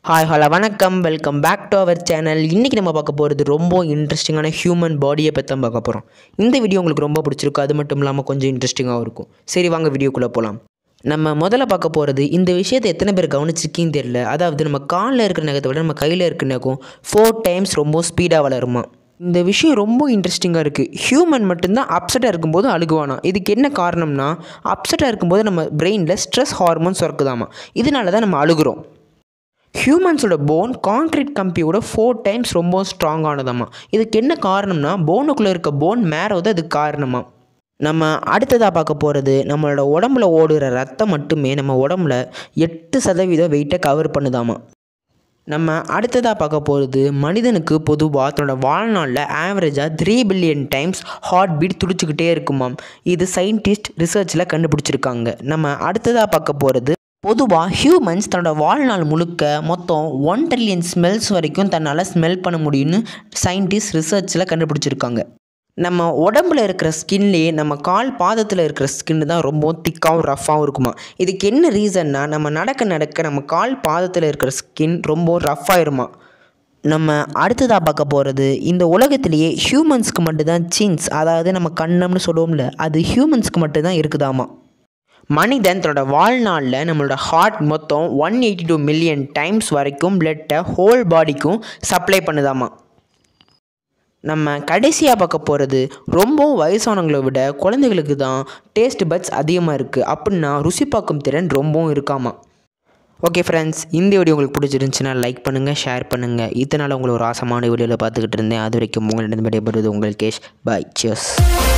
hi hello வணக்கம் welcome back to our channel இன்றைக்கி நம்ம பார்க்க போகிறது ரொம்ப இன்ட்ரெஸ்டிங்கான ஹியூமன் பாடியை பற்றி தான் பார்க்க போகிறோம் இந்த வீடியோ உங்களுக்கு ரொம்ப பிடிச்சிருக்கும் அது மட்டும் இல்லாமல் கொஞ்சம் இன்ட்ரெஸ்டிங்காகவும் இருக்கும் சரி வாங்க வீடியோக்குள்ளே போகலாம் நம்ம முதல்ல பார்க்க போகிறது இந்த விஷயத்தை எத்தனை பேர் கவனிச்சிருக்கீன்னு தெரியல அதாவது நம்ம காலில் இருக்கிற நகத்தை விட நம்ம கையில் இருக்கிற நகம் ஃபோர் டைம்ஸ் ரொம்ப ஸ்பீடாக வளருமா இந்த விஷயம் ரொம்ப இன்ட்ரெஸ்டிங்காக இருக்குது ஹியூமன் மட்டும்தான் அப்செட்டாக இருக்கும்போது அழுகுவானா இதுக்கு என்ன காரணம்னா அப்செட்டாக இருக்கும்போது நம்ம பிரெயினில் ஸ்ட்ரெஸ் ஹார்மோன் சுரக்குதாமா இதனால தான் நம்ம அழுகுறோம் ஹியூமன்ஸோட போன் கான்க்ரீட் கம்பியோட ஃபோர் டைம்ஸ் ரொம்ப ஸ்ட்ராங்கானதாம்மா இதுக்கு என்ன காரணம்னா போனுக்குள்ளே இருக்க போன் மேரோ தான் இதுக்கு காரணமா நம்ம அடுத்ததாக பார்க்க போகிறது நம்மளோட உடம்புல ஓடுற ரத்தம் மட்டுமே நம்ம உடம்புல எட்டு சதவீதம் வெயிட்டை கவர் பண்ணுதாமா நம்ம அடுத்ததாக பார்க்க போகிறது மனிதனுக்கு பொதுவாக தன்னோட வாழ்நாளில் ஆவரேஜாக three billion times heartbeat துடிச்சுக்கிட்டே இருக்குமாம் இது சயின்டிஸ்ட் ரிசர்ச்சில் கண்டுபிடிச்சிருக்காங்க நம்ம அடுத்ததாக பார்க்க போகிறது பொதுவாக ஹியூமன்ஸ் தன்னோட வாழ்நாள் முழுக்க மொத்தம் ஒன் ட்ரில்லியன் ஸ்மெல்ஸ் வரைக்கும் தன்னால் ஸ்மெல் பண்ண முடியும்னு சயின்டிஸ்ட் ரிசர்ச்சில் கண்டுபிடிச்சிருக்காங்க நம்ம உடம்புல இருக்கிற ஸ்கின்லேயே நம்ம கால் பாதத்தில் இருக்கிற ஸ்கின் தான் ரொம்ப திக்காகவும் ரஃப்பாகவும் இருக்குமா இதுக்கு என்ன ரீசன்னா நம்ம நடக்க நடக்க நம்ம கால் பாதத்தில் இருக்கிற ஸ்கின் ரொம்ப ரஃப்பாயிருமா நம்ம அடுத்ததாக பார்க்க போகிறது இந்த உலகத்திலேயே ஹியூமன்ஸ்க்கு மட்டும்தான் சின்ஸ் அதாவது நம்ம கண்ணம்னு சொல்லுவோம்ல அது ஹியூமன்ஸ்க்கு மட்டும்தான் இருக்குதாமா மனிதன் தன்னோட வாழ்நாளில் நம்மளோட ஹார்ட் மொத்தம் one eighty two million times வரைக்கும் பிளட்டை ஹோல் பாடிக்கும் சப்ளை பண்ணுதாமா நம்ம கடைசியாக பார்க்க போகிறது ரொம்ப வயசானவங்களை விட குழந்தைகளுக்கு தான் டேஸ்ட் பட்ஸ் அதிகமாக இருக்குது அப்படின்னா ருசி பார்க்கும் திறன் ரொம்பவும் இருக்காமா ஓகே ஃப்ரெண்ட்ஸ் இந்த வீடியோ உங்களுக்கு பிடிச்சிருந்துச்சுன்னா லைக் பண்ணுங்கள் ஷேர் பண்ணுங்கள் இதனால் உங்களை ஒரு ஆசமான வீடியோவில் பார்த்துக்கிட்டு இருந்தேன் அது வரைக்கும் உங்களிடம் விடைபெறுவது உங்கள் கேஷ் பாய் சியர்ஸ்